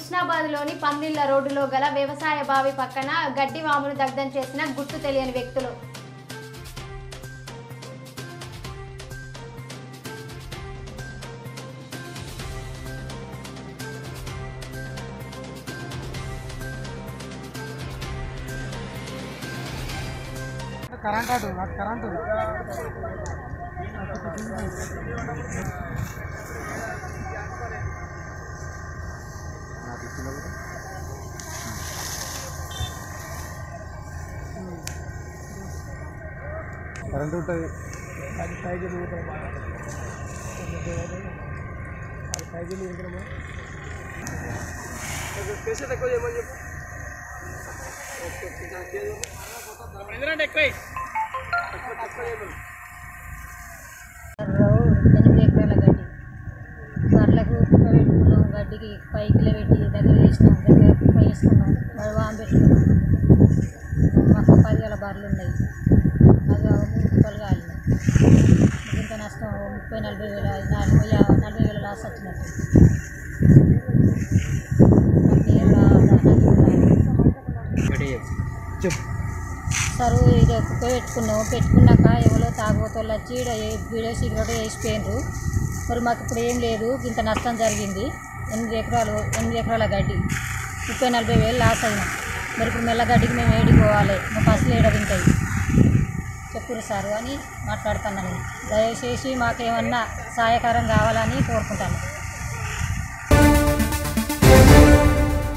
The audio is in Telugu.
హుస్నాబాద్లోని పందిళ్ల రోడ్డులో గల వ్యవసాయ బావి పక్కన గడ్డి వామును దగ్ధం చేసిన గుర్తు తెలియని వ్యక్తులు కరెంట్ అటు నాకు కరెంట్ కరెంట్ ఉంటుంది అది పైకి దిగుతాం అది పైకి దిగుతామా స్పేస్ ఎక్కువ చేయమని చెప్పు ఎందుకంటే ఎక్కువ ఎనిమిది ఎకరాల గడ్డి బర్లకు కుప్ప పెట్టుకున్నాం గడ్డికి పైకిలో పెట్టి దగ్గర వేసినాం దగ్గర కుప్ప వేసుకున్నాం మరి వామ్ పెట్టుకున్నాం మాకు పది వేల బర్రెలు ఉన్నాయి అది ఆ మూడు కుప్పలు కాలినాయి ఇంత నష్టం ముప్పై నలభై వేల నలభై యా- నలభై వేల లాస్ వచ్చినట్టు నలభై వేల చెప్పు సరు ఇది కుప్ప పెట్టుకున్నాము పెట్టుకున్నాక ఎవరో తాగుబోతోళ్ళు వచ్చి ఈడ ఏ- బీడో సిగరెట్ వేసిపోయినరు మరి మాకు ఇప్పుడు ఏం లేదు ఇంత నష్టం జరిగింది ఎనిమిది ఎకరాలు ఎనిమిది ఎకరాల గడ్డి ముప్పై నలభై వేలు లాస్ అయినాం మరి ఇప్పుడు మెల్లగడ్డికి మేము ఏడికి పోవాలి మా పసులు ఏడ తింటాయి చెప్పురు సారు అని మాట్లాడుతున్నాను దయచేసి మాకేమన్నా సహాయకరం కావాలని కోరుకుంటాను